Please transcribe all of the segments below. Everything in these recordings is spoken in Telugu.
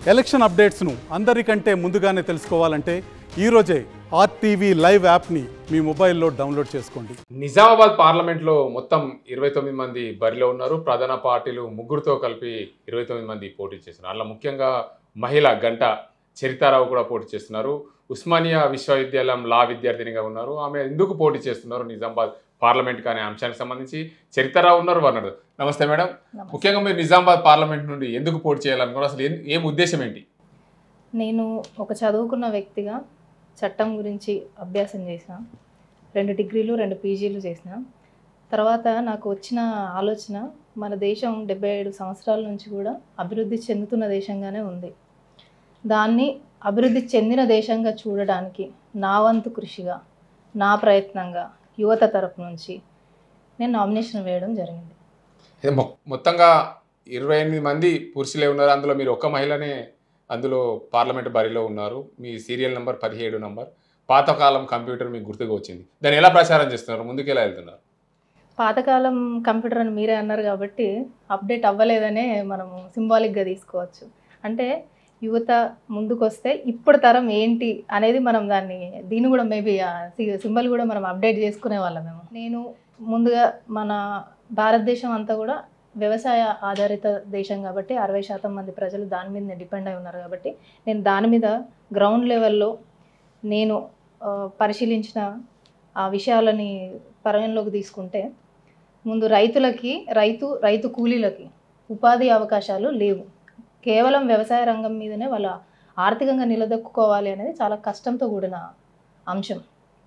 ఎలక్షన్ అప్డేట్స్ను అందరికంటే ముందుగానే తెలుసుకోవాలంటే ఈరోజే ఆర్టీవీ లైవ్ యాప్ని మీ మొబైల్లో డౌన్లోడ్ చేసుకోండి నిజామాబాద్ పార్లమెంట్లో మొత్తం ఇరవై తొమ్మిది మంది బరిలో ఉన్నారు ప్రధాన పార్టీలు ముగ్గురుతో కలిపి ఇరవై తొమ్మిది మంది పోటీ చేస్తున్నారు అలా ముఖ్యంగా మహిళ గంట చరితారావు కూడా పోటీ చేస్తున్నారు ఉస్మానియా విశ్వవిద్యాలయం లా విద్యార్థినిగా ఉన్నారు ఆమె ఎందుకు పోటీ చేస్తున్నారు నిజామాబాద్ పార్లమెంట్ అనే అంశానికి సంబంధించి చరితారావు ఉన్నారు అన్నారు నమస్తే మేడం నమస్తే. ముఖ్యంగా మీరు నిజామాబాద్ పార్లమెంట్ నుండి ఎందుకు పోటీ చేయాలనుకున్నారు అసలు ఏం- ఏం ఉద్దేశం ఏంటి నేను ఒక చదువుకున్న వ్యక్తిగా చట్టం గురించి అభ్యాసం చేసిన రెండు డిగ్రీలు రెండు పీజీలు చేసిన తర్వాత నాకు వచ్చిన ఆలోచన మన దేశం డెబ్బై ఏడు సంవత్సరాల నుంచి కూడా అభివృద్ధి చెందుతున్న దేశంగానే ఉంది దాన్ని అభివృద్ధి చెందిన దేశంగా చూడడానికి నా వంతు కృషిగా నా ప్రయత్నంగా యువత తరపు నుంచి నేను నామినేషన్ వేయడం జరిగింది ఇది మొ- మొత్తంగా ఇరవై ఎనిమిది మంది పురుషులే ఉన్నారు అందులో మీరు ఒక్క మహిళనే అందులో పార్లమెంట్ బరిలో ఉన్నారు మీ సీరియల్ నెంబర్ పదిహేడు నంబర్ పాతకాలం కంప్యూటర్ మీకు గుర్తుగా వచ్చింది దాన్ని ఎలా ప్రచారం చేస్తున్నారు ముందుకు ఎలా వెళ్తున్నారు పాతకాలం కంప్యూటర్ అని మీరే అన్నారు కాబట్టి అప్డేట్ అవ్వలేదనే మనము సింబాలిక్గా తీసుకోవచ్చు అంటే యువత ముందుకు వస్తే ఇప్పుడు తరం ఏంటి అనేది మనం దాన్ని దీన్ని కూడా మేబీ సింబల్ కూడా మనం అప్డేట్ చేసుకునే వాళ్ళం మేము నేను ముందుగా మన భారతదేశం అంతా కూడా వ్యవసాయ ఆధారిత దేశం కాబట్టి అరవై శాతం మంది ప్రజలు దాని మీద డిపెండ్ అయి ఉన్నారు కాబట్టి నేను దాని మీద గ్రౌండ్ లెవెల్లో నేను ఆ, పరిశీలించిన ఆ విషయాలని పరిగణలోకి తీసుకుంటే ముందు రైతులకి రైతు రైతు కూలీలకి ఉపాధి అవకాశాలు లేవు కేవలం వ్యవసాయ రంగం మీదనే వాళ్ళ ఆర్థికంగా నిలదొక్కుకోవాలి అనేది చాలా కష్టంతో కూడిన అంశం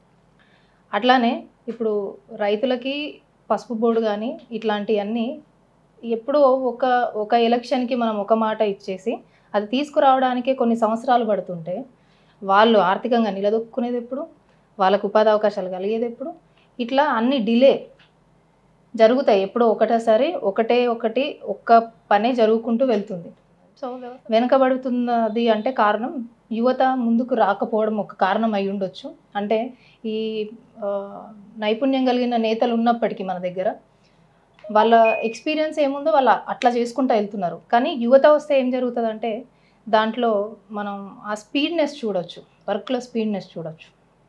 అట్లానే ఇప్పుడు రైతులకి పసుపు బోర్డు కానీ ఇట్లాంటివన్నీ ఎప్పుడో ఒక ఒక ఎలక్షన్కి మనం ఒక మాట ఇచ్చేసి అది తీసుకురావడానికే కొన్ని సంవత్సరాలు పడుతుంటే వాళ్ళు ఆర్థికంగా నిలదొక్కునేది ఎప్పుడు వాళ్ళకు ఉపాధి అవకాశాలు కలిగేది ఎప్పుడు ఇట్లా అన్ని డిలే జరుగుతాయి ఎప్పుడో ఒకటేసారి ఒకటే ఒకటి ఒక్క పనే జరుగుకుంటూ వెళ్తుంది సో వెనుకబడుతున్నది అంటే కారణం యువత ముందుకు రాకపోవడం ఒక కారణం అయి ఉండొచ్చు అంటే ఈ ఆ, నైపుణ్యం కలిగిన నేతలు ఉన్నప్పటికీ మన దగ్గర వాళ్ళ ఎక్స్పీరియన్స్ ఏముందో వాళ్ళు అట్లా చేసుకుంటూ వెళ్తున్నారు కానీ యువత వస్తే ఏం జరుగుతుందంటే దాంట్లో మనం ఆ స్పీడ్నెస్ చూడొచ్చు వర్క్లో స్పీడ్నెస్ చూడొచ్చు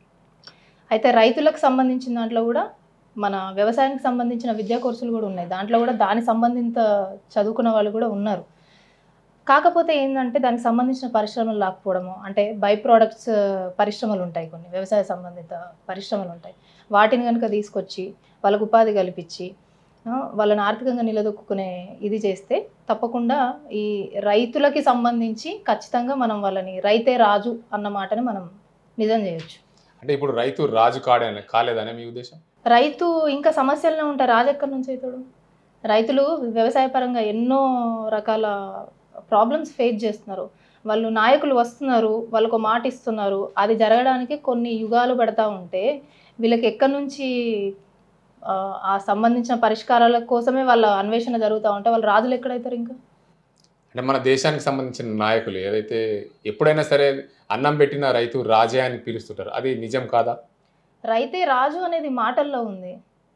అయితే రైతులకు సంబంధించిన దాంట్లో కూడా మన వ్యవసాయానికి సంబంధించిన విద్యా కోర్సులు కూడా ఉన్నాయి దాంట్లో కూడా దాని సంబంధిత చదువుకున్న వాళ్ళు కూడా ఉన్నారు కాకపోతే ఏంటంటే దానికి సంబంధించిన పరిశ్రమలు లేకపోవడము అంటే బై ప్రోడక్ట్స్ పరిశ్రమలు ఉంటాయి కొన్ని వ్యవసాయ సంబంధిత పరిశ్రమలు ఉంటాయి వాటిని కనుక తీసుకొచ్చి వాళ్ళకు ఉపాధి కల్పించి ఆ, వాళ్ళని ఆర్థికంగా నిలదొక్కునే ఇది చేస్తే తప్పకుండా ఈ రైతులకి సంబంధించి ఖచ్చితంగా మనం వాళ్ళని రైతే రాజు అన్న మాటని మనం నిజం చేయొచ్చు అంటే ఇప్పుడు రైతు రాజు కాడే కాలేదనే మీ ఉద్దేశం రైతు ఇంకా సమస్యలనే ఉంటాయి రాజు ఎక్కడి నుంచి అవుతాడు రైతులు వ్యవసాయ పరంగా ఎన్నో రకాల ప్రాబ్లమ్స్ ఫేస్ చేస్తున్నారు వాళ్ళు నాయకులు వస్తున్నారు వాళ్ళకు మాట ఇస్తున్నారు అది జరగడానికి కొన్ని యుగాలు పడతా ఉంటే వీళ్ళకి ఎక్కడి నుంచి ఆ, ఆ సంబంధించిన పరిష్కారాల కోసమే వాళ్ళ అన్వేషణ జరుగుతూ ఉంటే వాళ్ళు రాజులు ఎక్కడవుతారు ఇంకా అంటే మన దేశానికి సంబంధించిన నాయకులు ఏదైతే ఎప్పుడైనా సరే అన్నం పెట్టిన రైతు రాజే అని పిలుస్తుంటారు అది నిజం కాదా రైతే రాజు అనేది మాటల్లో ఉంది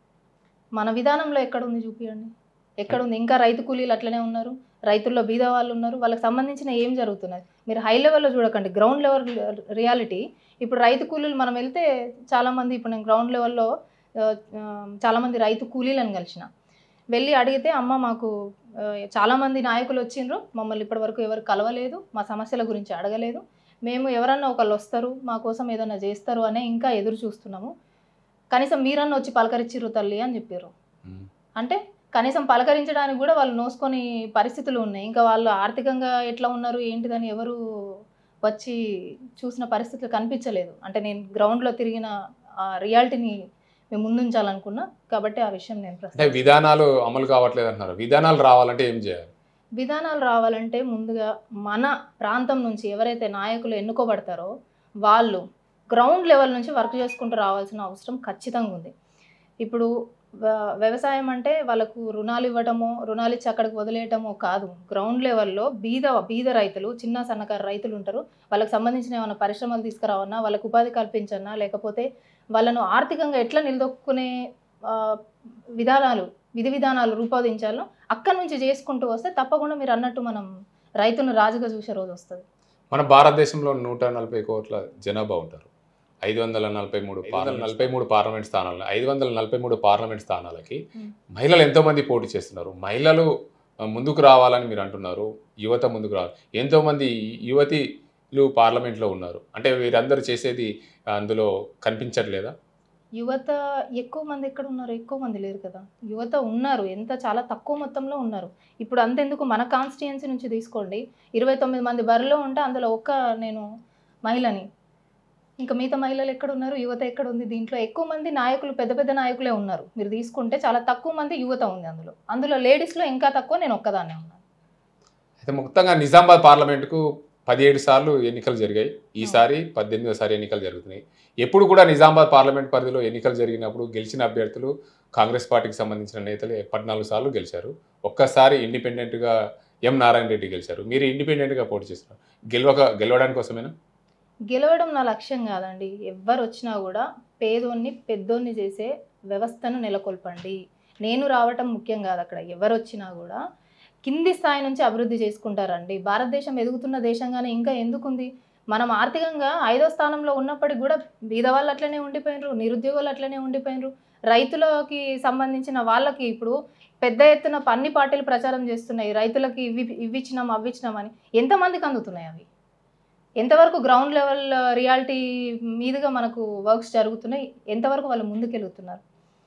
మన విధానంలో ఎక్కడ ఉంది చూపియండి ఎక్కడ ఉంది ఇంకా రైతు కూలీలు అట్లనే ఉన్నారు రైతుల్లో బీద వాళ్ళు ఉన్నారు వాళ్ళకి సంబంధించిన ఏం జరుగుతున్నది మీరు హై లెవెల్లో చూడకండి గ్రౌండ్ లెవెల్ రియాలిటీ ఇప్పుడు రైతు కూలీలు మనం వెళ్తే చాలామంది ఇప్పుడు నేను గ్రౌండ్ లెవెల్లో ఆ, ఆ, చాలామంది రైతు కూలీలను కలిసిన వెళ్ళి అడిగితే అమ్మ మాకు ఆ, చాలామంది నాయకులు వచ్చిండ్రు మమ్మల్ని ఇప్పటివరకు ఎవరు కలవలేదు మా సమస్యల గురించి అడగలేదు మేము ఎవరన్నా ఒకళ్ళు వస్తారు మా కోసం ఏదైనా చేస్తారు అనే ఇంకా ఎదురు చూస్తున్నాము కనీసం మీరన్నా వచ్చి పలకరించిర్రు తల్లి అని చెప్పారు అంటే కనీసం పలకరించడానికి కూడా వాళ్ళు నోసుకొని పరిస్థితులు ఉన్నాయి ఇంకా వాళ్ళు ఆర్థికంగా ఎట్లా ఉన్నారు ఏంటిదని ఎవరు వచ్చి చూసిన పరిస్థితులు కనిపించలేదు అంటే నేను గ్రౌండ్లో తిరిగిన ఆ రియాలిటీని మేము ముందుంచాలనుకున్నా కాబట్టి ఆ విషయం నేను అంటే ప్రస్తావించాను. విధానాలు అమలు కావట్లేదు అంటున్నారు విధానాలు రావాలంటే ఏం చేయాలి విధానాలు రావాలంటే ముందుగా మన ప్రాంతం నుంచి ఎవరైతే నాయకులు ఎన్నుకోబడతారో వాళ్ళు గ్రౌండ్ లెవెల్ నుంచి వర్క్ చేసుకుంటూ రావాల్సిన అవసరం ఖచ్చితంగా ఉంది ఇప్పుడు వ- వ్యవసాయం అంటే వాళ్ళకు రుణాలు ఇవ్వటమో రుణాలు ఇచ్చి అక్కడికి వదిలేయటమో కాదు గ్రౌండ్ లెవెల్లో బీద బీద రైతులు చిన్న సన్నకారు రైతులు ఉంటారు వాళ్ళకి సంబంధించిన ఏమైనా పరిశ్రమలు తీసుకురావన్నా వాళ్ళకు ఉపాధి కల్పించన్నా లేకపోతే వాళ్ళను ఆర్థికంగా ఎట్లా నిలదొక్కునే ఆ, విధానాలు విధి విధానాలు రూపొందించాలో అక్కడి నుంచి చేసుకుంటూ వస్తే తప్పకుండా మీరు అన్నట్టు మనం రైతును రాజుగా చూసే రోజు వస్తుంది మన భారతదేశంలో నూట నలభై కోట్ల జనాభా ఉంటారు ఐదు వందల నలభై మూడు నలభై మూడు పార్లమెంట్ స్థానాలు ఐదు వందల నలభై మూడు పార్లమెంట్ స్థానాలకి Hmm. మహిళలు ఎంతో మంది పోటీ చేస్తున్నారు మహిళలు ఆ, ముందుకు రావాలని మీరు అంటున్నారు యువత ముందుకు రావాలి ఎంతో మంది యువతిలు పార్లమెంట్లో ఉన్నారు అంటే వీరందరూ చేసేది ఆ, అందులో కనిపించట్లేదా యువత ఎక్కువ మంది ఎక్కడ ఉన్నారు ఎక్కువ మంది లేరు కదా యువత ఉన్నారు ఎంత చాలా తక్కువ మొత్తంలో ఉన్నారు ఇప్పుడు అంతెందుకు మన కాన్స్టిట్యుయెన్సీ నుంచి తీసుకోండి ఇరవై తొమ్మిది మంది బరిలో ఉంటే అందులో ఒక్క నేను మహిళని ఇంకా మిగతా మహిళలు ఎక్కడ ఉన్నారు యువత ఎక్కడ ఉంది దీంట్లో ఎక్కువ మంది నాయకులు పెద్ద పెద్ద నాయకులే ఉన్నారు మీరు తీసుకుంటే చాలా తక్కువ మంది యువత ఉంది అందులో అందులో లేడీస్లో ఇంకా తక్కువ నేను ఒక్కదాన్నే ఉన్నాను అయితే మొత్తంగా నిజామాబాద్ పార్లమెంటుకు పదిహేడు సార్లు ఎన్నికలు జరిగాయి ఈసారి పద్దెనిమిదోసారి ఎన్నికలు జరుగుతున్నాయి ఎప్పుడు కూడా నిజామాబాద్ పార్లమెంట్ పరిధిలో ఎన్నికలు జరిగినప్పుడు గెలిచిన అభ్యర్థులు కాంగ్రెస్ పార్టీకి సంబంధించిన నేతలు పద్నాలుగు సార్లు గెలిచారు ఒక్కసారి ఇండిపెండెంట్గా ఎం నారాయణ రెడ్డి గెలిచారు మీరు ఇండిపెండెంట్గా పోటీ చేస్తున్నారు గెలవక గెలవడానికి కోసమేనా గెలవడం నా లక్ష్యం కాదండి ఎవ్వరు వచ్చినా కూడా పేదోన్ని పెద్దోన్ని చేసే వ్యవస్థను నెలకొల్పండి నేను రావటం ముఖ్యం కాదు అక్కడ ఎవరు వచ్చినా కూడా కింది స్థాయి నుంచి అభివృద్ధి చేసుకుంటారండి భారతదేశం ఎదుగుతున్న దేశంగానే ఇంకా ఎందుకుంది మనం ఆర్థికంగా ఐదో స్థానంలో ఉన్నప్పటికి కూడా బీద వాళ్ళు అట్లనే ఉండిపోయినరు నిరుద్యోగులు అట్లనే ఉండిపోయినరు రైతులకి సంబంధించిన వాళ్ళకి ఇప్పుడు పెద్ద ఎత్తున అన్ని పార్టీలు ప్రచారం చేస్తున్నాయి రైతులకి ఇవి ఇవి ఇచ్చినాం అవి ఇచ్చినాం అని ఎంతమందికి అందుతున్నాయి అవి ఎంతవరకు గ్రౌండ్ లెవెల్ రియాలిటీ మీదుగా మనకు వర్క్స్ జరుగుతున్నాయి ఎంతవరకు వాళ్ళు ముందుకెళ్తున్నారు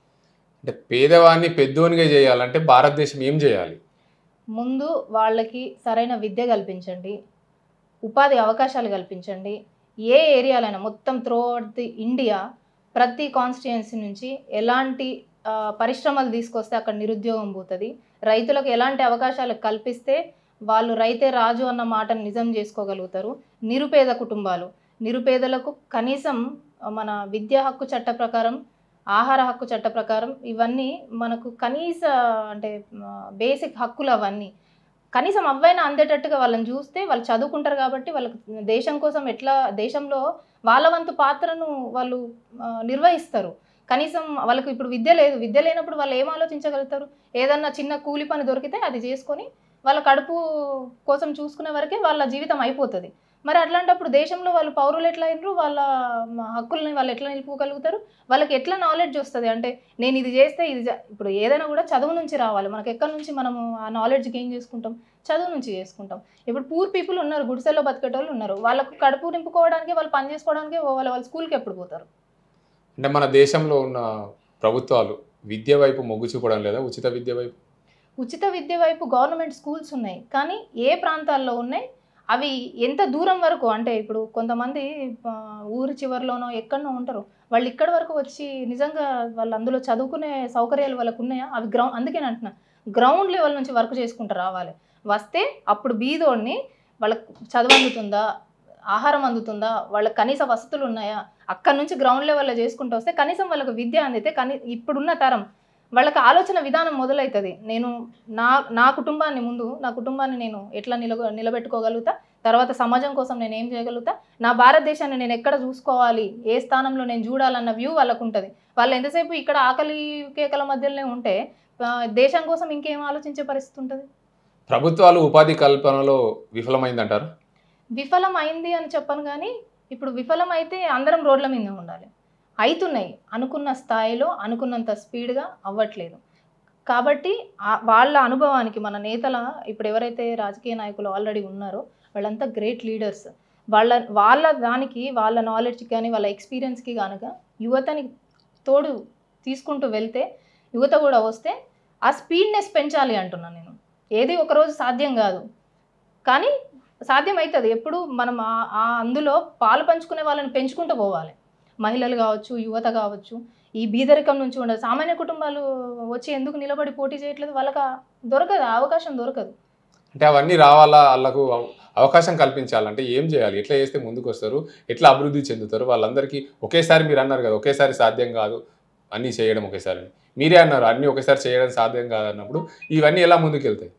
అంటే పేదవాడిని పెద్దోనిగా చేయాలంటే భారతదేశం ఏం చేయాలి ముందు వాళ్ళకి సరైన విద్య కల్పించండి ఉపాధి అవకాశాలు కల్పించండి ఏ ఏరియాలైనా మొత్తం త్రూ అవుట్ ది ఇండియా ప్రతి కాన్స్టిట్యుయెన్సీ నుంచి ఎలాంటి ఆ, పరిశ్రమలు తీసుకొస్తే అక్కడ నిరుద్యోగం పోతుంది రైతులకు ఎలాంటి అవకాశాలు కల్పిస్తే వాళ్ళు రైతే రాజు అన్న మాటను నిజం చేసుకోగలుగుతారు నిరుపేద కుటుంబాలు నిరుపేదలకు కనీసం ఆ, మన విద్యా హక్కు చట్ట ప్రకారం ఆహార హక్కు చట్ట ప్రకారం ఇవన్నీ మనకు కనీస అంటే బేసిక్ హక్కులు అవన్నీ కనీసం అవైనా అందేటట్టుగా వాళ్ళని చూస్తే వాళ్ళు చదువుకుంటారు కాబట్టి వాళ్ళకి దేశం కోసం ఎట్లా దేశంలో వాళ్ళ వంతు పాత్రను వాళ్ళు ఆ, నిర్వహిస్తారు కనీసం వాళ్ళకి ఇప్పుడు విద్య లేదు విద్య లేనప్పుడు వాళ్ళు ఏం ఆలోచించగలుగుతారు ఏదన్నా చిన్న కూలి పని దొరికితే అది చేసుకొని వాళ్ళ కడుపు కోసం చూసుకునే వరకే వాళ్ళ జీవితం అయిపోతుంది మరి అట్లాంటప్పుడు దేశంలో వాళ్ళు పౌరులు ఎట్లా అయినరు వాళ్ళ మ, హక్కుల్ని వాళ్ళు ఎట్లా నిలుపుకోగలుగుతారు వాళ్ళకి ఎట్లా నాలెడ్జ్ వస్తుంది అంటే నేను ఇది చేస్తే ఇది జ- ఇప్పుడు ఏదైనా కూడా చదువు నుంచి రావాలి మనకి ఎక్కడి నుంచి మనము ఆ నాలెడ్జ్ గెయిన్ చేసుకుంటాం చదువు నుంచి చేసుకుంటాం ఇప్పుడు పూర్ పీపుల్ ఉన్నారు గుడిసెల్లో బతికేటోళ్ళు ఉన్నారు వాళ్ళకు కడుపు నింపుకోవడానికి వాళ్ళు పని చేసుకోవడానికి వాళ్ళ వాళ్ళ స్కూల్కి ఎప్పుడు పోతారు అంటే మన దేశంలో ఉన్న ప్రభుత్వాలు విద్య వైపు మొగ్గు చూపడం లేదా ఉచిత విద్య వైపు ఉచిత విద్య వైపు గవర్నమెంట్ స్కూల్స్ ఉన్నాయి కానీ ఏ ప్రాంతాల్లో ఉన్నాయి అవి ఎంత దూరం వరకు అంటే ఇప్పుడు కొంతమంది ఆ, ఊరి చివరిలోనో ఎక్కడనో ఉంటారు వాళ్ళు ఇక్కడ వరకు వచ్చి నిజంగా వాళ్ళు అందులో చదువుకునే సౌకర్యాలు వాళ్ళకు ఉన్నాయా అవి గ్రౌండ్ అందుకే నేను అంటున్నా గ్రౌండ్ లెవెల్ నుంచి వర్క్ చేసుకుంటూ రావాలి వస్తే అప్పుడు బీదోడిని వాళ్ళకు చదువు అందుతుందా ఆహారం అందుతుందా వాళ్ళకి కనీస వసతులు ఉన్నాయా అక్కడ నుంచి గ్రౌండ్ లెవెల్లో చేసుకుంటూ వస్తే కనీసం వాళ్ళకు విద్య అందితే కనీ ఇప్పుడున్న తరం వాళ్ళకి ఆలోచన విధానం మొదలవుతుంది నేను నా నా కుటుంబాన్ని ముందు నా కుటుంబాన్ని నేను ఎట్లా నిలబ నిలబెట్టుకోగలుగుతా తర్వాత సమాజం కోసం నేను ఏం చేయగలుగుతా నా భారతదేశాన్ని నేను ఎక్కడ చూసుకోవాలి ఏ స్థానంలో నేను చూడాలన్న వ్యూ వాళ్ళకు ఉంటుంది వాళ్ళు ఎంతసేపు ఇక్కడ ఆకలి కేకల మధ్యలోనే ఉంటే ఆ, దేశం కోసం ఇంకేం ఆలోచించే పరిస్థితి ఉంటుంది ప్రభుత్వాలు ఉపాధి కల్పనలో విఫలమైందంటారు విఫలం అయింది అని చెప్పను కానీ ఇప్పుడు విఫలం అయితే అందరం రోడ్ల మీద ఉండాలి అవుతున్నాయి అనుకున్న స్థాయిలో అనుకున్నంత స్పీడ్గా అవ్వట్లేదు కాబట్టి ఆ- వాళ్ళ అనుభవానికి మన నేతల ఇప్పుడు ఎవరైతే రాజకీయ నాయకులు ఆల్రెడీ ఉన్నారో వాళ్ళంతా గ్రేట్ లీడర్స్ వాళ్ళ వాళ్ళ దానికి వాళ్ళ నాలెడ్జ్కి కానీ వాళ్ళ ఎక్స్పీరియన్స్కి కనుక యువతని తోడు తీసుకుంటూ వెళ్తే యువత కూడా వస్తే ఆ స్పీడ్నెస్ పెంచాలి అంటున్నాను నేను ఏది ఒకరోజు సాధ్యం కాదు కానీ సాధ్యం అవుతుంది ఎప్పుడు మనం ఆ- ఆ అందులో పాలు పంచుకునే వాళ్ళని పెంచుకుంటూ పోవాలి మహిళలు కావచ్చు యువత కావచ్చు ఈ బీదరికం నుంచి ఉండదు సామాన్య కుటుంబాలు వచ్చి ఎందుకు నిలబడి పోటీ చేయట్లేదు వాళ్ళకి ఆ దొరకదు ఆ అవకాశం దొరకదు అంటే అవన్నీ రావాలా వాళ్ళకు అవ- అవకాశం కల్పించాలంటే ఏం చేయాలి ఎట్లా చేస్తే ముందుకు వస్తారు ఎట్లా అభివృద్ధి చెందుతారు వాళ్ళందరికీ ఒకేసారి మీరు అన్నారు కదా ఒకేసారి సాధ్యం కాదు అన్నీ చేయడం ఒకేసారి అని. మీరే అన్నారు అన్నీ ఒకేసారి చేయడం సాధ్యం కాదన్నప్పుడు ఇవన్నీ ఎలా ముందుకు వెళ్తాయి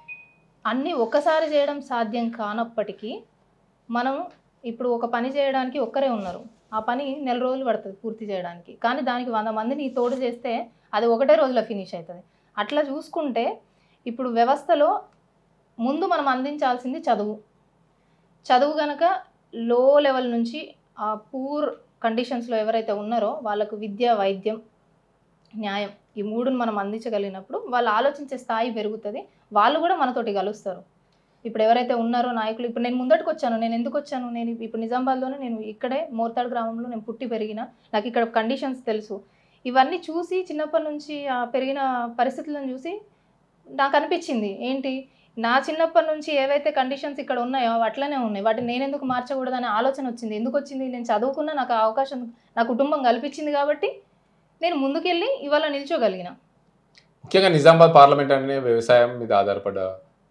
అన్నీ ఒక్కసారి చేయడం సాధ్యం కానప్పటికీ మనం ఇప్పుడు ఒక పని చేయడానికి ఒక్కరే ఉన్నారు ఆ పని నెల రోజులు పడుతుంది పూర్తి చేయడానికి కానీ దానికి వంద మందిని తోడు చేస్తే అది ఒకటే రోజులో ఫినిష్ అవుతుంది అట్లా చూసుకుంటే ఇప్పుడు వ్యవస్థలో ముందు మనం అందించాల్సింది చదువు చదువు గనక లో లెవెల్ నుంచి ఆ పూర్ కండిషన్స్లో ఎవరైతే ఉన్నారో వాళ్ళకు విద్య వైద్యం న్యాయం ఈ మూడును మనం అందించగలిగినప్పుడు వాళ్ళు ఆలోచించే స్థాయి పెరుగుతుంది వాళ్ళు కూడా మనతోటి కలుస్తారు ఇప్పుడు ఎవరైతే ఉన్నారో నాయకులు ఇప్పుడు నేను ముందటికి వచ్చాను నేను ఎందుకు వచ్చాను నేను ఇప్పుడు నిజామాబాద్లోనే నేను ఇక్కడే మోర్తాడ్ గ్రామంలో నేను పుట్టి పెరిగిన నాకు ఇక్కడ కండిషన్స్ తెలుసు ఇవన్నీ చూసి చిన్నప్పటి నుంచి ఆ పెరిగిన పరిస్థితులను చూసి నాకు అనిపించింది ఏంటి నా చిన్నప్పటి నుంచి ఏవైతే కండిషన్స్ ఇక్కడ ఉన్నాయో అవి అట్లనే ఉన్నాయి వాటిని నేను ఎందుకు మార్చకూడదనే ఆలోచన వచ్చింది ఎందుకు వచ్చింది నేను చదువుకున్నా నాకు ఆ అవకాశం నా కుటుంబం కల్పించింది కాబట్టి నేను ముందుకెళ్ళి ఇవాళ నిల్చోగలిగిన ముఖ్యంగా నిజామాబాద్ పార్లమెంట్ అంటేనే వ్యవసాయం మీద ఆధారపడ్డ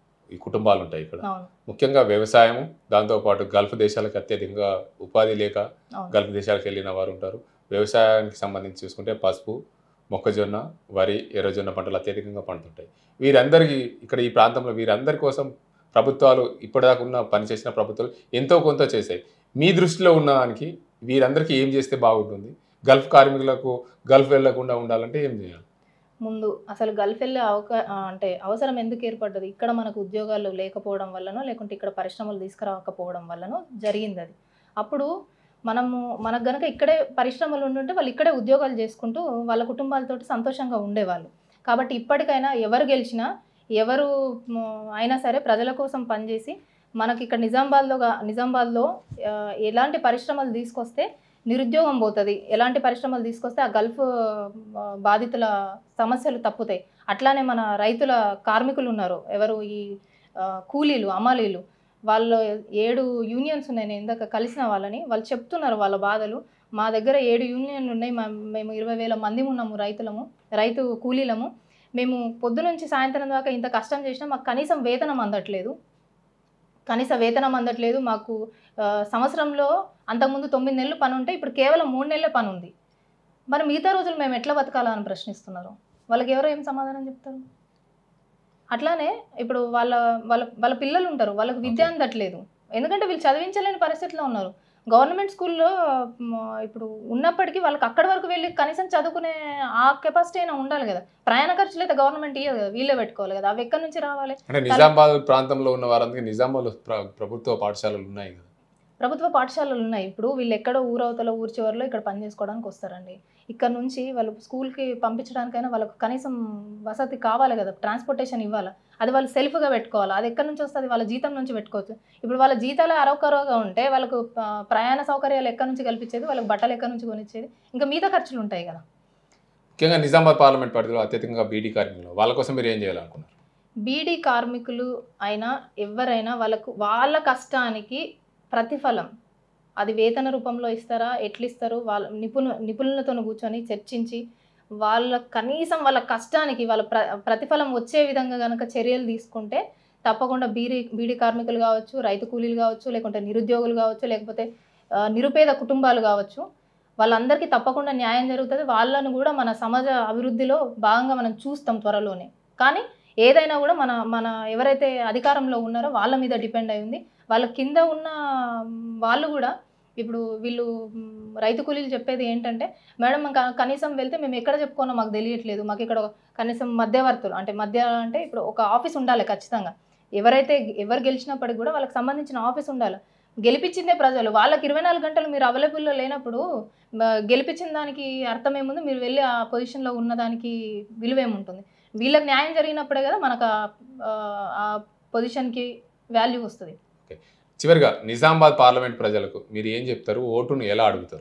ఈ కుటుంబాలు ఉంటాయి ఇక్కడ అవును ముఖ్యంగా వ్యవసాయం దాంతోపాటు గల్ఫ్ దేశాలకు అత్యధికంగా ఉపాధి లేక అవును గల్ఫ్ దేశాలకు వెళ్ళిన వారు ఉంటారు వ్యవసాయానికి సంబంధించి చూసుకుంటే పసుపు మొక్కజొన్న వరి ఎర్రజొన్న పంటలు అత్యధికంగా పండుతుంటాయి వీరందరికీ ఇక్కడ ఈ ప్రాంతంలో వీరందరి కోసం ప్రభుత్వాలు ఇప్పటిదాకా ఉన్న పనిచేసిన ప్రభుత్వాలు ఎంతో కొంత చేశాయి మీ దృష్టిలో ఉన్న దానికి వీరందరికీ ఏం చేస్తే బాగుంటుంది గల్ఫ్ కార్మికులకు గల్ఫ్ వెళ్లకుండా ఉండాలంటే ఏం చేయాలి ముందు అసలు గల్ఫ్ వెళ్ళే అవకా ఆ, అంటే అవసరం ఎందుకు ఏర్పడ్డది ఇక్కడ మనకు ఉద్యోగాలు లేకపోవడం వల్లనో లేకుంటే ఇక్కడ పరిశ్రమలు తీసుకురాకపోవడం వల్లనో జరిగింది అది అప్పుడు మనము మనకు గనక ఇక్కడే పరిశ్రమలు ఉండుంటే వాళ్ళు ఇక్కడే ఉద్యోగాలు చేసుకుంటూ వాళ్ళ కుటుంబాలతోటి సంతోషంగా ఉండేవాళ్ళు కాబట్టి ఇప్పటికైనా ఎవరు గెలిచినా ఎవరు మ్, అయినా సరే ప్రజల కోసం పనిచేసి మనకి ఇక్కడ నిజామాబాద్లో గా- నిజామాబాద్లో ఆ, ఎలాంటి పరిశ్రమలు తీసుకొస్తే నిరుద్యోగం పోతుంది ఎలాంటి పరిశ్రమలు తీసుకొస్తే ఆ గల్ఫ్ ఆ, బాధితుల సమస్యలు తప్పుతాయి అట్లానే మన రైతుల కార్మికులు ఉన్నారు ఎవరు ఈ ఆ, కూలీలు అమాలీలు వాళ్ళు ఏడు యూనియన్స్ ఉన్నాయి నేను ఇందాక కలిసిన వాళ్ళని వాళ్ళు చెప్తున్నారు వాళ్ళ బాధలు మా దగ్గర ఏడు యూనియన్లు ఉన్నాయి మా- మేము ఇరవై వేల మంది ఉన్నాము రైతులము రైతు కూలీలము మేము పొద్దు నుంచి సాయంత్రం దాకా ఇంత కష్టం చేసినా మాకు కనీసం వేతనం అందట్లేదు కనీస వేతనం అందట్లేదు మాకు ఆ, సంవత్సరంలో అంతకుముందు తొమ్మిది నెలలు పని ఉంటే ఇప్పుడు కేవలం మూడు నెలల పని ఉంది మరి మిగతా రోజులు మేము ఎట్లా బతకాలా అని ప్రశ్నిస్తున్నారు వాళ్ళకి ఎవరో ఏం సమాధానం చెప్తారు అట్లానే ఇప్పుడు వాళ్ళ వాళ్ళ వాళ్ళ పిల్లలు ఉంటారు వాళ్ళకి విద్య అందట్లేదు ఎందుకంటే వీళ్ళు చదివించలేని పరిస్థితిలో ఉన్నారు గవర్నమెంట్ స్కూల్లో మ్, ఇప్పుడు ఉన్నప్పటికీ వాళ్ళకి అక్కడి వరకు వెళ్ళి కనీసం చదువుకునే ఆ కెపాసిటీ అయినా ఉండాలి కదా ప్రయాణ ఖర్చులు అయితే గవర్నమెంట్ ఇయ్యదు కదా వీళ్ళే పెట్టుకోవాలి కదా అవి ఎక్కడి నుంచి రావాలి అంటే నిజామాబాద్ ప్రాంతంలో ఉన్న వారందరికీ నిజామాబాద్ ప్ర- ప్రభుత్వ పాఠశాలలు ఉన్నాయి కదా ప్రభుత్వ పాఠశాలలు ఉన్నాయి ఇప్పుడు వీళ్ళు ఎక్కడో ఊరవతల ఊరి చివరిలో ఇక్కడ పని చేసుకోవడానికి వస్తారండి ఇక్కడ నుంచి వాళ్ళు స్కూల్కి పంపించడానికైనా వాళ్ళకు కనీసం వసతి కావాలి కదా ట్రాన్స్పోర్టేషన్ ఇవ్వాలి అది వాళ్ళు సెల్ఫ్గా పెట్టుకోవాలి అది ఎక్కడి నుంచి వస్తుంది వాళ్ళ జీతం నుంచి పెట్టుకోవచ్చు ఇప్పుడు వాళ్ళ జీతాలు అరవకరవగా ఉంటే వాళ్ళకు ఆ, ప్రయాణ సౌకర్యాలు ఎక్కడి నుంచి కల్పించేది వాళ్ళకి బట్టలు ఎక్కడి నుంచి కొనిచ్చేది ఇంకా మిగతా ఖర్చులు ఉంటాయి కదా ముఖ్యంగా నిజామాబాద్ పార్లమెంట్ పరిధిలో అత్యధికంగా బీడీ కార్మికులు వాళ్ళ కోసం మీరు ఏం చేయాలనుకున్నారు బీడీ కార్మికులు అయినా ఎవరైనా వాళ్ళకు వాళ్ళ కష్టానికి ప్రతిఫలం అది వేతన రూపంలో ఇస్తారా ఎట్లు ఇస్తారు వాళ్ళ నిపుణు నిపుణులతో కూర్చొని చర్చించి వాళ్ళ కనీసం వాళ్ళ కష్టానికి వాళ్ళ ప్ర ప్రతిఫలం వచ్చే విధంగా కనుక చర్యలు తీసుకుంటే తప్పకుండా బీడీ బీడీ కార్మికులు కావచ్చు రైతు కూలీలు కావచ్చు లేకుంటే నిరుద్యోగులు కావచ్చు లేకపోతే ఆ, నిరుపేద కుటుంబాలు కావచ్చు వాళ్ళందరికీ తప్పకుండా న్యాయం జరుగుతుంది వాళ్ళను కూడా మన సమాజ అభివృద్ధిలో భాగంగా మనం చూస్తాం త్వరలోనే కానీ ఏదైనా కూడా మన మన ఎవరైతే అధికారంలో ఉన్నారో వాళ్ళ మీద డిపెండ్ అయి ఉంది వాళ్ళ కింద ఉన్న వాళ్ళు కూడా ఇప్పుడు వీళ్ళు మ్, రైతు కూలీలు చెప్పేది ఏంటంటే మేడం మాకు కనీసం వెళ్తే మేము ఎక్కడ చెప్పుకోనో మాకు తెలియట్లేదు మాకు ఇక్కడ ఒక కనీసం మధ్యవర్తులు అంటే మధ్య అంటే ఇప్పుడు ఒక ఆఫీస్ ఉండాలి ఖచ్చితంగా ఎవరైతే ఎవరు గెలిచినప్పటికి కూడా వాళ్ళకి సంబంధించిన ఆఫీస్ ఉండాలి గెలిపించిందే ప్రజలు వాళ్ళకి ఇరవై నాలుగు గంటలు మీరు అవైలబుల్లో లేనప్పుడు మ, గెలిపించిన దానికి అర్థం ఏముంది మీరు వెళ్ళి ఆ పొజిషన్లో ఉన్నదానికి విలువ ఏముంటుంది వీళ్ళకి న్యాయం జరిగినప్పుడే కదా మనకు ఆ- ఆ పొజిషన్కి వాల్యూ వస్తుంది చివరిగా నిజామాబాద్ పార్లమెంట్ ప్రజలకు మీరు ఏం చెప్తారు ఓటును ఎలా అడుగుతారు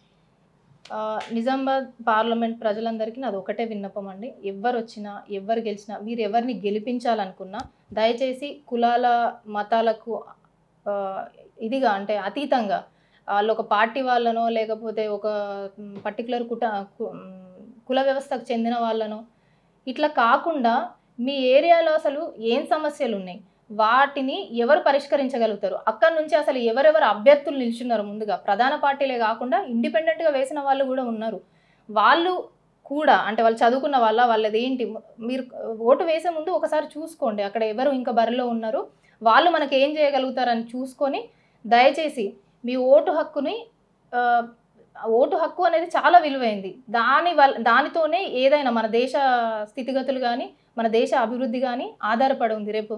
ఆ, నిజామాబాద్ పార్లమెంట్ ప్రజలందరికీ నాది ఒకటే విన్నపం అండి ఎవరు వచ్చినా ఎవరు గెలిచినా మీరు ఎవరిని గెలిపించాలనుకున్నా దయచేసి కులాల మతాలకు ఆ, ఇదిగా అంటే అతీతంగా వాళ్ళు ఒక పార్టీ వాళ్ళనో లేకపోతే ఒక పర్టికులర్ కుట కు- మ్, కుల వ్యవస్థకు చెందిన వాళ్ళనో ఇట్లా కాకుండా మీ ఏరియాలో అసలు ఏం సమస్యలు ఉన్నాయి వాటిని ఎవరు పరిష్కరించగలుగుతారు అక్కడ నుంచి అసలు ఎవరెవరు అభ్యర్థులు నిల్చున్నారు ముందుగా ప్రధాన పార్టీలే కాకుండా ఇండిపెండెంట్గా వేసిన వాళ్ళు కూడా ఉన్నారు వాళ్ళు కూడా అంటే వాళ్ళు చదువుకున్న వాళ్ళ వాళ్ళది ఏంటి మీరు ఓటు వేసే ముందు ఒకసారి చూసుకోండి అక్కడ ఎవరు ఇంకా బరిలో ఉన్నారు వాళ్ళు మనకి ఏం చేయగలుగుతారని చూసుకొని దయచేసి మీ ఓటు హక్కుని ఆ, ఓటు హక్కు అనేది చాలా విలువైంది దాని వల్ల దానితోనే ఏదైనా మన దేశ స్థితిగతులు కానీ మన దేశ అభివృద్ధి కానీ ఆధారపడి ఉంది రేపు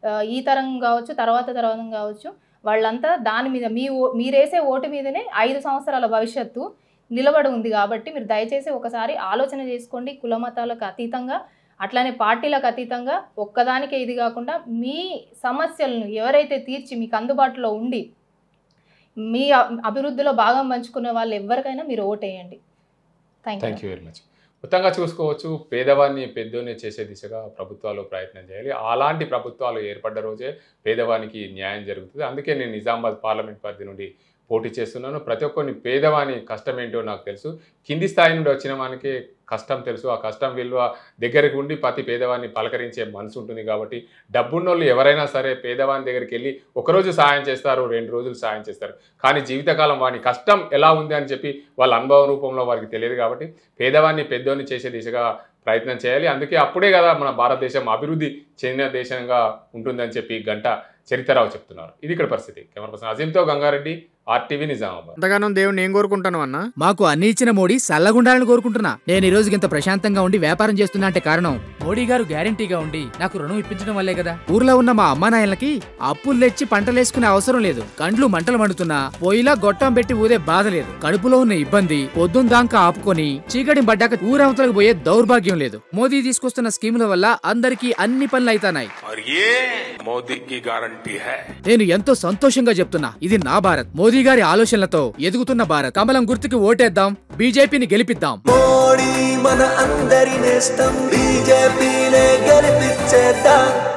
ఆ, ఈ తరం కావచ్చు తర్వాత తరం కావచ్చు వాళ్ళంతా దాని మీద మీ ఓ- మీరేసే ఓటు మీదనే ఐదు సంవత్సరాల భవిష్యత్తు నిలబడి ఉంది కాబట్టి మీరు దయచేసి ఒకసారి ఆలోచన చేసుకోండి కుల మతాలకు అతీతంగా అట్లానే పార్టీలకు అతీతంగా ఒక్కదానికే ఇది కాకుండా మీ సమస్యలను ఎవరైతే తీర్చి మీకు అందుబాటులో ఉండి మీ అ- అభివృద్ధిలో భాగం పంచుకునే వాళ్ళు ఎవరికైనా మీరు ఓటేయండి thank thank you very much మొత్తంగా చూసుకోవచ్చు పేదవాన్ని పెద్దోని చేసే దిశగా ప్రభుత్వాలు ప్రయత్నం చేయాలి అలాంటి ప్రభుత్వాలు ఏర్పడ్డ రోజే పేదవానికి న్యాయం జరుగుతుంది అందుకే నేను నిజామాబాద్ పార్లమెంట్ పరిధి నుండి పోటీ చేస్తున్నాను ప్రతి ఒక్కరిని పేదవాని కష్టం ఏంటో నాకు తెలుసు కింది స్థాయి నుండి వచ్చిన వానికి కష్టం తెలుసు ఆ కష్టం విలువ దగ్గరికి ఉండి ప్రతి పేదవాన్ని పలకరించే మనసు ఉంటుంది కాబట్టి డబ్బున్నోళ్ళు ఎవరైనా సరే పేదవాని దగ్గరికి వెళ్ళి ఒకరోజు సాయం చేస్తారు రెండు రోజులు సాయం చేస్తారు కానీ జీవితకాలం వాని కష్టం ఎలా ఉంది అని చెప్పి వాళ్ళ అనుభవ రూపంలో వారికి తెలియదు కాబట్టి పేదవాన్ని పెద్దోని చేసే దిశగా ప్రయత్నం చేయాలి అందుకే అప్పుడే కదా మన భారతదేశం అభివృద్ధి చెందిన దేశంగా ఉంటుందని చెప్పి గంట చరిత్రరావు చెప్తున్నారు ఇది ఇక్కడ పరిస్థితి కెమెరా పర్సన్ అజీంతో గంగారెడ్డి ఆర్టీవీ నిజామాబాద్ అంతగానం దేవుని ఏం కోరుకుంటాను అన్న మాకు అన్ని ఇచ్చిన మోడీ సల్లగుండాలని కోరుకుంటున్నా నేను ఈ రోజు ఇంత ప్రశాంతంగా ఉండి వ్యాపారం చేస్తున్నా అంటే కారణం మోడీ గారు గ్యారంటీగా ఉండి నాకు రుణం ఇప్పించడం వల్లే కదా ఊర్లో ఉన్న మా అమ్మా నాయనలకి అప్పులు తెచ్చి పంటలేసుకునే అవసరం లేదు కండ్లు మంటలు మండుతున్నా పొయ్యిలా గొట్టం పెట్టి ఊదే బాధ లేదు కడుపులో ఉన్న ఇబ్బంది పొద్దున్న దాకా ఆపుకొని చీకటి పడ్డాక ఊరవతలకు పోయే దౌర్భాగ్యం లేదు మోదీ తీసుకొస్తున్న స్కీముల వల్ల అందరికీ అన్ని పనులు అయితానాయి और ये मोदी की गारंटी है నేను ఎంతో సంతోషంగా చెప్తున్నా ఇది నా భారత్ మోదీ గారి ఆలోచనలతో ఎదుగుతున్న భారత్ కమలం గుర్తుకి ఓటేద్దాం బీజేపీని గెలిపిద్దాం మోడీ మన అందరి నేస్తం బీజేపీనే గెలిపించేద్దాం